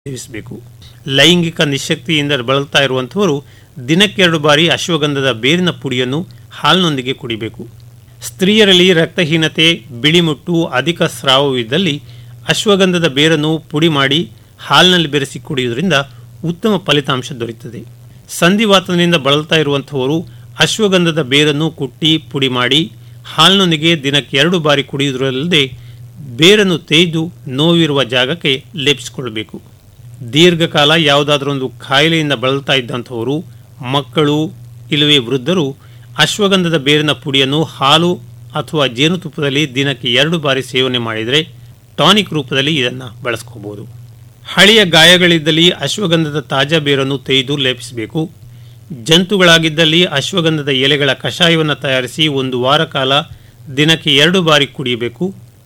ಸೇವಿಸಬೇಕು ಲೈಂಗಿಕ ನಿಶಕ್ತಿಯಿಂದ ಬಳಲ್ತಾ ಇರುವಂಥವರು ದಿನಕ್ಕೆರಡು ಬಾರಿ ಅಶ್ವಗಂಧದ ಬೇರಿನ ಪುಡಿಯನ್ನು ಹಾಲಿನೊಂದಿಗೆ ಕುಡಿಬೇಕು ಸ್ತ್ರೀಯರಲ್ಲಿ ರಕ್ತಹೀನತೆ ಬಿಳಿಮುಟ್ಟು ಅಧಿಕ ಸ್ರಾವವಿದ್ದಲ್ಲಿ ಅಶ್ವಗಂಧದ ಬೇರನ್ನು ಪುಡಿ ಮಾಡಿ ಹಾಲಿನಲ್ಲಿ ಬೆರೆಸಿ ಕುಡಿಯುವುದರಿಂದ ಉತ್ತಮ ಫಲಿತಾಂಶ ದೊರೆಯುತ್ತದೆ ಸಂಧಿವಾತದಿಂದ ಬಳಲ್ತಾ ಇರುವಂಥವರು ಅಶ್ವಗಂಧದ ಬೇರನ್ನು ಕುಟ್ಟಿ ಪುಡಿ ಮಾಡಿ ಹಾಲಿನೊಂದಿಗೆ ದಿನಕ್ಕೆ ಎರಡು ಬಾರಿ ಕುಡಿಯುವುದರಲ್ಲದೆ ಬೇರನ್ನು ತೇಯ್ದು ನೋವಿರುವ ಜಾಗಕ್ಕೆ ಲೇಪಿಸಿಕೊಳ್ಳಬೇಕು ದೀರ್ಘಕಾಲ ಯಾವುದಾದ್ರೊಂದು ಕಾಯಿಲೆಯಿಂದ ಬಳಲ್ತಾ ಇದ್ದಂಥವರು ಮಕ್ಕಳು ಇಲ್ಲವೇ ವೃದ್ಧರು ಅಶ್ವಗಂಧದ ಬೇರಿನ ಪುಡಿಯನ್ನು ಹಾಲು ಅಥವಾ ಜೇನುತುಪ್ಪದಲ್ಲಿ ದಿನಕ್ಕೆ ಎರಡು ಬಾರಿ ಸೇವನೆ ಮಾಡಿದರೆ ಟಾನಿಕ್ ರೂಪದಲ್ಲಿ ಇದನ್ನು ಬಳಸ್ಕೋಬಹುದು ಹಳೆಯ ಗಾಯಗಳಿದ್ದಲ್ಲಿ ಅಶ್ವಗಂಧದ ತಾಜಾ ಬೇರನ್ನು ತೆಗೆದು ಲೇಪಿಸಬೇಕು ಜಂತುಗಳಾಗಿದ್ದಲ್ಲಿ ಅಶ್ವಗಂಧದ ಎಲೆಗಳ ಕಷಾಯವನ್ನು ತಯಾರಿಸಿ ಒಂದು ವಾರ ಕಾಲ ದಿನಕ್ಕೆ ಎರಡು ಬಾರಿ ಕುಡಿಯಬೇಕು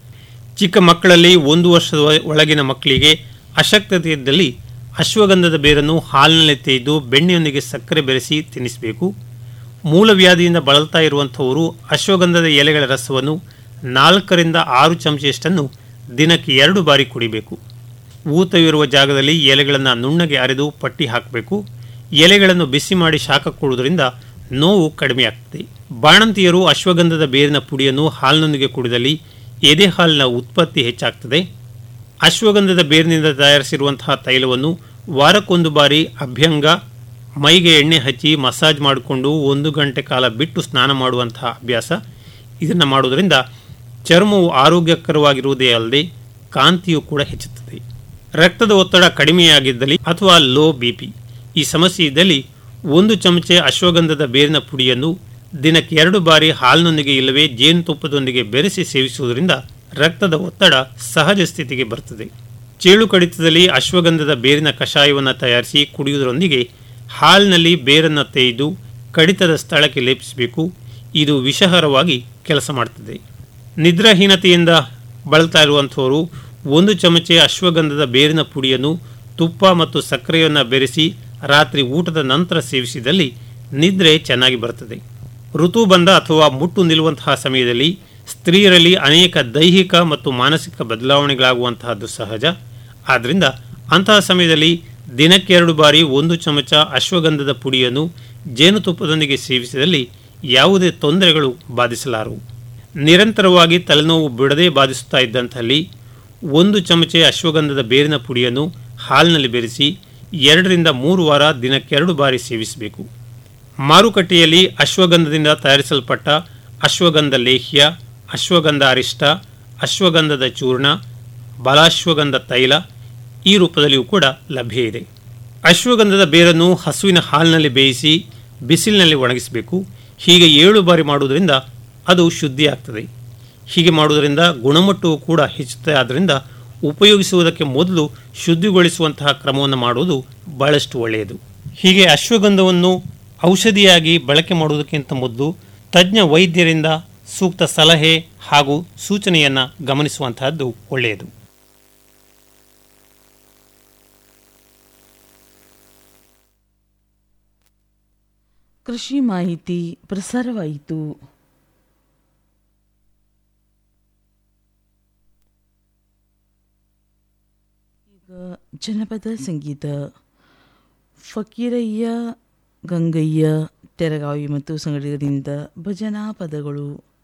ಚಿಕ್ಕ ಮಕ್ಕಳಲ್ಲಿ ಒಂದು ವರ್ಷದ ಒಳಗಿನ ಮಕ್ಕಳಿಗೆ ಅಶಕ್ತತೆ ಇದ್ದಲ್ಲಿ ಅಶ್ವಗಂಧದ ಬೇರನ್ನು ಹಾಲಿನಲ್ಲಿ ತೆಗೆದು ಬೆಣ್ಣೆಯೊಂದಿಗೆ ಸಕ್ಕರೆ ಬೆರೆಸಿ ತಿನ್ನಿಸಬೇಕು ಮೂಲವ್ಯಾಧಿಯಿಂದ ಬಳಲ್ತಾ ಇರುವಂಥವರು ಅಶ್ವಗಂಧದ ಎಲೆಗಳ ರಸವನ್ನು ನಾಲ್ಕರಿಂದ ಆರು ಚಮಚೆಯಷ್ಟನ್ನು ದಿನಕ್ಕೆ ಎರಡು ಬಾರಿ ಕುಡಿಬೇಕು ಊತವಿರುವ ಜಾಗದಲ್ಲಿ ಎಲೆಗಳನ್ನು ನುಣ್ಣಗೆ ಅರೆದು ಪಟ್ಟಿ ಹಾಕಬೇಕು ಎಲೆಗಳನ್ನು ಬಿಸಿ ಮಾಡಿ ಶಾಖ ಕೊಡುವುದರಿಂದ ನೋವು ಕಡಿಮೆಯಾಗ್ತದೆ ಬಾಣಂತಿಯರು ಅಶ್ವಗಂಧದ ಬೇರಿನ ಪುಡಿಯನ್ನು ಹಾಲಿನೊಂದಿಗೆ ಕುಡಿದಲ್ಲಿ ಎದೆ ಹಾಲಿನ ಉತ್ಪತ್ತಿ ಹೆಚ್ಚಾಗ್ತದೆ ಅಶ್ವಗಂಧದ ಬೇರಿನಿಂದ ತಯಾರಿಸಿರುವಂತಹ ತೈಲವನ್ನು ವಾರಕ್ಕೊಂದು ಬಾರಿ ಅಭ್ಯಂಗ ಮೈಗೆ ಎಣ್ಣೆ ಹಚ್ಚಿ ಮಸಾಜ್ ಮಾಡಿಕೊಂಡು ಒಂದು ಗಂಟೆ ಕಾಲ ಬಿಟ್ಟು ಸ್ನಾನ ಮಾಡುವಂತಹ ಅಭ್ಯಾಸ ಇದನ್ನು ಮಾಡುವುದರಿಂದ ಚರ್ಮವು ಆರೋಗ್ಯಕರವಾಗಿರುವುದೇ ಅಲ್ಲದೆ ಕಾಂತಿಯು ಕೂಡ ಹೆಚ್ಚುತ್ತದೆ ರಕ್ತದ ಒತ್ತಡ ಕಡಿಮೆಯಾಗಿದ್ದಲ್ಲಿ ಅಥವಾ ಲೋ ಬಿ ಪಿ ಈ ಸಮಸ್ಯೆ ಇದ್ದಲ್ಲಿ ಒಂದು ಚಮಚೆ ಅಶ್ವಗಂಧದ ಬೇರಿನ ಪುಡಿಯನ್ನು ದಿನಕ್ಕೆ ಎರಡು ಬಾರಿ ಹಾಲಿನೊಂದಿಗೆ ಇಲ್ಲವೇ ಜೇನುತುಪ್ಪದೊಂದಿಗೆ ಬೆರೆಸಿ ಸೇವಿಸುವುದರಿಂದ ರಕ್ತದ ಒತ್ತಡ ಸಹಜ ಸ್ಥಿತಿಗೆ ಬರುತ್ತದೆ ಚೇಳು ಕಡಿತದಲ್ಲಿ ಅಶ್ವಗಂಧದ ಬೇರಿನ ಕಷಾಯವನ್ನು ತಯಾರಿಸಿ ಕುಡಿಯುವುದರೊಂದಿಗೆ ಹಾಲಿನಲ್ಲಿ ಬೇರನ್ನು ತೆಗೆದು ಕಡಿತದ ಸ್ಥಳಕ್ಕೆ ಲೇಪಿಸಬೇಕು ಇದು ವಿಷಹರವಾಗಿ ಕೆಲಸ ಮಾಡುತ್ತದೆ ನಿದ್ರಾಹೀನತೆಯಿಂದ ಬಳಲ್ತಾ ಇರುವಂಥವರು ಒಂದು ಚಮಚೆ ಅಶ್ವಗಂಧದ ಬೇರಿನ ಪುಡಿಯನ್ನು ತುಪ್ಪ ಮತ್ತು ಸಕ್ಕರೆಯನ್ನು ಬೆರೆಸಿ ರಾತ್ರಿ ಊಟದ ನಂತರ ಸೇವಿಸಿದಲ್ಲಿ ನಿದ್ರೆ ಚೆನ್ನಾಗಿ ಬರುತ್ತದೆ ಋತುಬಂಧ ಅಥವಾ ಮುಟ್ಟು ನಿಲ್ಲುವಂತಹ ಸಮಯದಲ್ಲಿ ಸ್ತ್ರೀಯರಲ್ಲಿ ಅನೇಕ ದೈಹಿಕ ಮತ್ತು ಮಾನಸಿಕ ಬದಲಾವಣೆಗಳಾಗುವಂತಹದ್ದು ಸಹಜ ಆದ್ದರಿಂದ ಅಂತಹ ಸಮಯದಲ್ಲಿ ದಿನಕ್ಕೆ ಎರಡು ಬಾರಿ ಒಂದು ಚಮಚ ಅಶ್ವಗಂಧದ ಪುಡಿಯನ್ನು ಜೇನುತುಪ್ಪದೊಂದಿಗೆ ಸೇವಿಸಿದಲ್ಲಿ ಯಾವುದೇ ತೊಂದರೆಗಳು ಬಾಧಿಸಲಾರವು ನಿರಂತರವಾಗಿ ತಲೆನೋವು ಬಿಡದೆ ಬಾಧಿಸುತ್ತಾ ಇದ್ದಂಥಲ್ಲಿ ಒಂದು ಚಮಚೆ ಅಶ್ವಗಂಧದ ಬೇರಿನ ಪುಡಿಯನ್ನು ಹಾಲಿನಲ್ಲಿ ಬೆರೆಸಿ ಎರಡರಿಂದ ಮೂರು ವಾರ ದಿನಕ್ಕೆರಡು ಬಾರಿ ಸೇವಿಸಬೇಕು ಮಾರುಕಟ್ಟೆಯಲ್ಲಿ ಅಶ್ವಗಂಧದಿಂದ ತಯಾರಿಸಲ್ಪಟ್ಟ ಅಶ್ವಗಂಧ ಲೇಹ್ಯ ಅಶ್ವಗಂಧ ಅರಿಷ್ಟ ಅಶ್ವಗಂಧದ ಚೂರ್ಣ ಬಲಾಶ್ವಗಂಧ ತೈಲ ಈ ರೂಪದಲ್ಲಿಯೂ ಕೂಡ ಲಭ್ಯ ಇದೆ ಅಶ್ವಗಂಧದ ಬೇರನ್ನು ಹಸುವಿನ ಹಾಲಿನಲ್ಲಿ ಬೇಯಿಸಿ ಬಿಸಿಲಿನಲ್ಲಿ ಒಣಗಿಸಬೇಕು ಹೀಗೆ ಏಳು ಬಾರಿ ಮಾಡುವುದರಿಂದ ಅದು ಶುದ್ಧಿಯಾಗ್ತದೆ ಹೀಗೆ ಮಾಡುವುದರಿಂದ ಗುಣಮಟ್ಟವು ಕೂಡ ಹೆಚ್ಚುತ್ತದೆ ಆದ್ದರಿಂದ ಉಪಯೋಗಿಸುವುದಕ್ಕೆ ಮೊದಲು ಶುದ್ಧಿಗೊಳಿಸುವಂತಹ ಕ್ರಮವನ್ನು ಮಾಡುವುದು ಬಹಳಷ್ಟು ಒಳ್ಳೆಯದು ಹೀಗೆ ಅಶ್ವಗಂಧವನ್ನು ಔಷಧಿಯಾಗಿ ಬಳಕೆ ಮಾಡುವುದಕ್ಕಿಂತ ಮೊದಲು ತಜ್ಞ ವೈದ್ಯರಿಂದ ಸೂಕ್ತ ಸಲಹೆ ಹಾಗೂ ಸೂಚನೆಯನ್ನು ಗಮನಿಸುವಂತಹದ್ದು ಒಳ್ಳೆಯದು ಕೃಷಿ ಮಾಹಿತಿ ಪ್ರಸಾರವಾಯಿತು ಈಗ ಜನಪದ ಸಂಗೀತ ಫಕೀರಯ್ಯ ಗಂಗಯ್ಯ ತೆರಗಾವಿ ಮತ್ತು ಸಂಗಡಿಗರಿಂದ ಭಜನಾ ಪದಗಳು